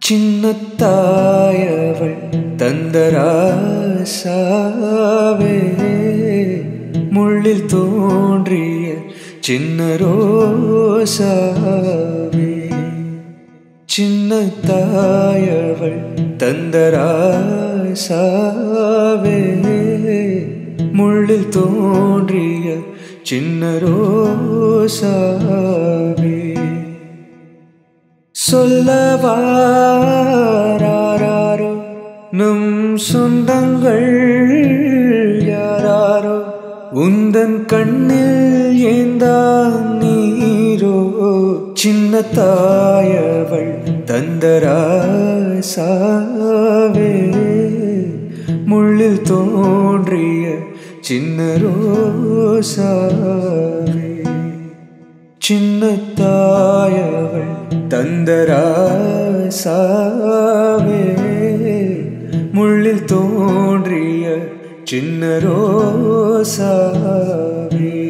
சின்னத்தாயவள் தந்தராசாவே முள்ளில் தோன்றிய சின்ன ரோசாவே சின்னத்தாயவள் தந்தராசாவே முள்ளில் தோன்றிய சின்ன ரோசாவே சொல்லவாரோ நம் சொந்தங்கள் யாராரோ உந்தன் கண்ணில் ஏந்தா நீரோ சின்ன தாயவள் தந்தராசாவே முள்ளில் தோன்றிய சின்ன ரோசாவே சின்ன தாயவள் தந்தராசாவே முள்ளில் தோன்றிய சின்ன ரோசாவே